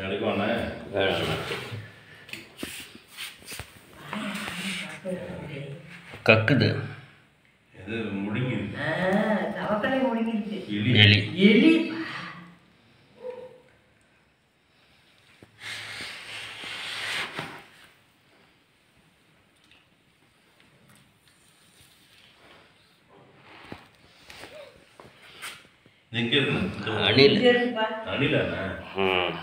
எடுக்கவாண்ணே கக்குது எது முழுங்கி தவக்கலை முடிங்கிருச்சு எலி எலி எலி நிற்கிறது அணில் இருக்குப்பா. அணிலாண்ணா ம்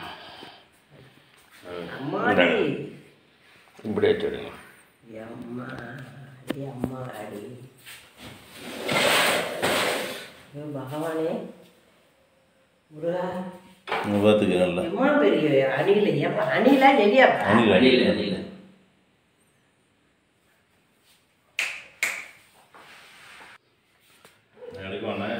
அம்மாடி இப்படி வச்சுடுங்க அம்மா அடி அம்மா அடி ஐயோ, பகவானே முருகா இங்கே பார்த்துக்க நல்லா எம்மா பெரிய அணில் ஏப்பா அணிலா எலியாப்பா அணில் அணில் அணில் அணில் எடுக்கவாண்ணே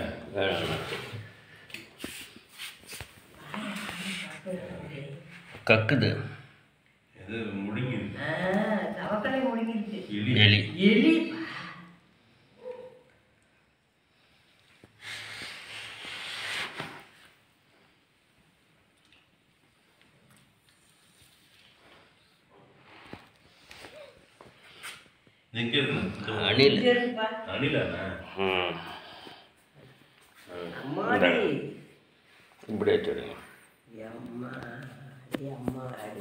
கக்குது எது முழுங்கி தவக்கலை முடிங்கிருச்சு எலி எலி எலி நிற்கிறது அணில் இருக்குப்பா. அணிலாண்ணா ம் அம்மாடி இப்படி வச்சுடுங்க அம்மா அடி அம்மா அடி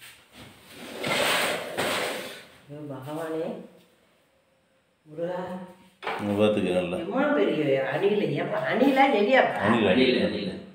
ஐயோ, பகவானே முருகா இங்கே பார்த்துக்க நல்லா எம்மா பெரிய அணில் ஏப்பா அணிலா எலியாப்பா அணில் அணில் அணில் அணில்